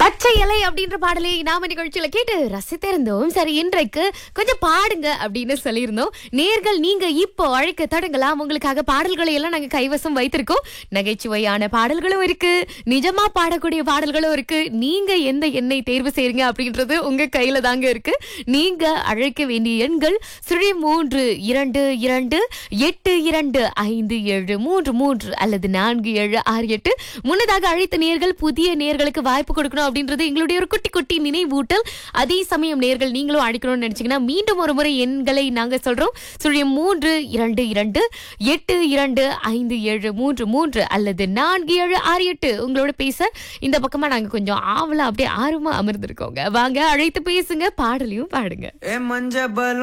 பச்சை இலை அப்படின்ற பாடலை நாம நிகழ்ச்சியில கேட்டு ரசித்திருந்தோம் சரி இன்றைக்கு கொஞ்சம் பாடுங்க அப்படின்னு சொல்லியிருந்தோம் நேர்கள் நீங்க இப்போ அழைக்க தொடங்கலாம் உங்களுக்காக பாடல்களை எல்லாம் நாங்க கைவசம் வைத்திருக்கோம் நகைச்சுவையான பாடல்களும் இருக்கு நிஜமா பாடக்கூடிய பாடல்களும் இருக்கு நீங்க எந்த எண்ணை தேர்வு செய்றீங்க அப்படின்றது உங்க கையில தாங்க இருக்கு நீங்க அழைக்க வேண்டிய எண்கள் சுழி மூன்று இரண்டு இரண்டு எட்டு இரண்டு ஐந்து ஏழு மூன்று மூன்று அல்லது நான்கு ஏழு ஆறு எட்டு முன்னதாக அழைத்த நேர்கள் புதிய நேர்களுக்கு வாய்ப்பு கொடுக்கணும் அப்படின்றது எங்களுடைய ஒரு குட்டி குட்டி நினைவூட்டல் அதே சமயம் நேர்கள் நீங்களும் அழைக்கணும்னு நினைச்சீங்கன்னா மீண்டும் ஒரு முறை எண்களை நாங்க சொல்றோம் சுழியம் மூன்று இரண்டு இரண்டு எட்டு இரண்டு ஐந்து ஏழு மூன்று மூன்று அல்லது நான்கு ஏழு ஆறு எட்டு உங்களோட பேச இந்த பக்கமா நாங்க கொஞ்சம் ஆவலா அப்படியே ஆர்வமா அமர்ந்திருக்கோங்க வாங்க அழைத்து பேசுங்க பாடலையும் பாடுங்க ஏ மஞ்ச பலூன்